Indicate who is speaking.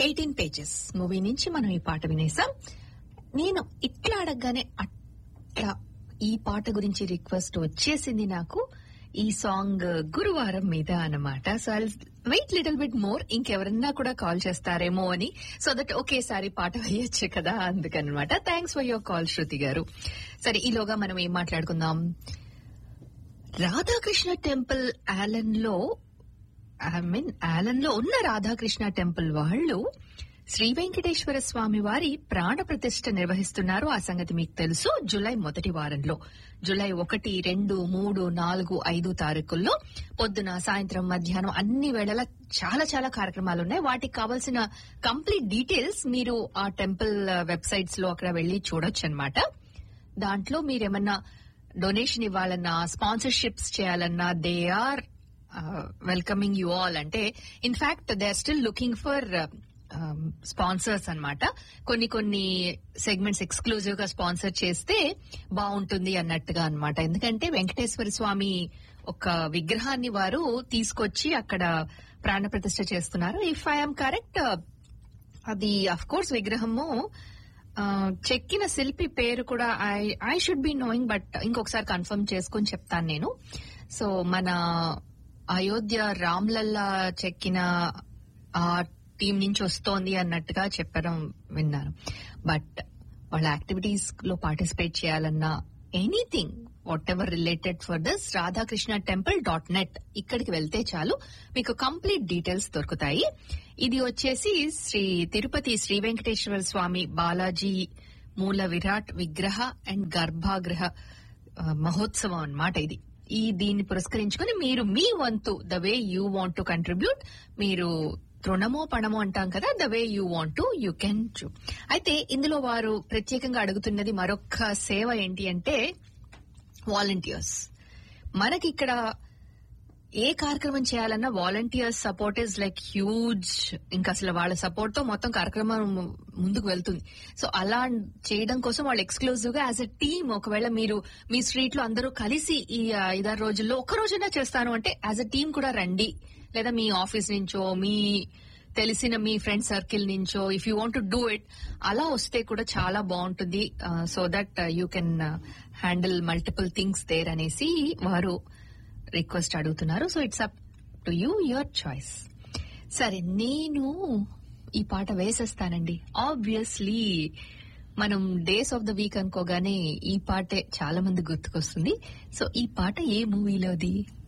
Speaker 1: eighteen pages movie నుంచి మనం ఈ పాట వినేసాం నేను ఇట్లా అడగగానే అట్లా ఈ పాట గురించి రిక్వెస్ట్ వచ్చేసింది నాకు ఈ సాంగ్ గురువారం మీద అన్నమాట so I wait little bit more ఇంకెవరన్నా కూడా కాల్ చేస్తారేమో అని సో దట్ ఒకేసారి పాట వేయొచ్చు కదా అందుకనమాట thanks for your call Shruti గారు సరే ఈలోగా మనం ఏం మాట్లాడుకుందాం రాధాకృష్ణ టెంపుల్ ఆలన్ లో ఐ మీన్ ఆలన్ లో ఉన్న రాధాకృష్ణ టెంపుల్ వాళ్ళు శ్రీ వెంకటేశ్వర స్వామి వారి ప్రాణ ప్రతిష్ఠ నిర్వహిస్తున్నారు ఆ సంగతి మీకు తెలుసు జులై మొదటి వారంలో జులై ఒకటి రెండు మూడు నాలుగు ఐదు తారీఖుల్లో పొద్దున సాయంత్రం మధ్యాహ్నం అన్ని వేళల చాలా చాలా కార్యక్రమాలు ఉన్నాయి వాటికి కావాల్సిన కంప్లీట్ డీటెయిల్స్ మీరు ఆ టెంపుల్ వెబ్సైట్స్ లో అక్కడ వెళ్లి చూడొచ్చు అనమాట దాంట్లో మీరేమన్నా డొనేషన్ ఇవ్వాలన్నా స్పాన్సర్షిప్స్ చేయాలన్నా they are welcoming you all అంటే in fact they are still looking for sponsors అన్నమాట కొన్ని కొన్ని సెగ్మెంట్స్ ఎక్స్క్లూజివ్ గా స్పాన్సర్ చేస్తే బాగుంటుంది అన్నట్టుగా అన్నమాట ఎందుకంటే వెంకటేశ్వర స్వామి ఒక విగ్రహాన్ని వారు తీసుకొచ్చి అక్కడ ప్రాణ ప్రతిష్ఠ చేస్తున్నారు ఇఫ్ ఐఎమ్ కరెక్ట్ అది అఫ్ కోర్స్ విగ్రహము ఆ, చెక్కిన శిల్పి పేరు కూడా I I should be knowing but ఇంకొకసారి కన్ఫర్మ్ చేసుకుని చెప్తాను నేను సో మన అయోధ్య రామ్లల్లా చెక్కిన ఆ టీం నుంచి వస్తోంది అన్నట్టుగా చెప్పడం విన్నాను బట్ వాళ్ళ యాక్టివిటీస్ లో పార్టిసిపేట్ చేయాలన్నా anything whatever related for this Radhakrishna temple dot net ఇక్కడికి వెళ్తే చాలు మీకు కంప్లీట్ డీటెయిల్స్ దొరుకుతాయి ఇది వచ్చేసి శ్రీ తిరుపతి శ్రీ వెంకటేశ్వర స్వామి బాలాజీ మూల విరాట్ విగ్రహ అండ్ గర్భాగృహ ఆ, మహోత్సవం అన్నమాట ఇది ఈ దీన్ని పురస్కరించుకుని మీరు మీ వంతు the way you want to contribute మీరు తృణమో పణమో అంటాం కదా the way you want to you can to అయితే ఇందులో వారు ప్రత్యేకంగా అడుగుతున్నది మరొక సేవ ఏంటి అంటే వాలంటీర్స్ మనకి ఇక్కడ ఏ కార్యక్రమం చేయాలన్నా volunteers support is like huge ఇంకా అసలు వాళ్ళ సపోర్ట్ తో మొత్తం కార్యక్రమం ముందుకు వెళ్తుంది సో అలా చేయడం కోసం వాళ్ళు ఎక్స్క్లూజివ్ గా యాజ్ ఎ టీమ్ ఒకవేళ మీరు మీ స్ట్రీట్ లో అందరూ కలిసి ఈ ఐదారు రోజుల్లో ఒక్క రోజైనా చేస్తాను అంటే యాజ్ ఎ టీమ్ కూడా రండి లేదా మీ ఆఫీస్ నుంచో మీ తెలిసిన మీ ఫ్రెండ్ సర్కిల్ నుంచో if you want to do it అలా వస్తే కూడా చాలా బాగుంటుంది so that you can handle multiple things there అనేసి వారు రిక్వెస్ట్ అడుగుతున్నారు so it's up to you your choice సరే నేను ఈ పాట వేసేస్తానండి ఆబ్వియస్లీ మనం డేస్ ఆఫ్ ద వీక్ అనుకోగానే ఈ పాటే చాలా మంది గుర్తుకొస్తుంది సో ఈ పాట ఏ మూవీలోది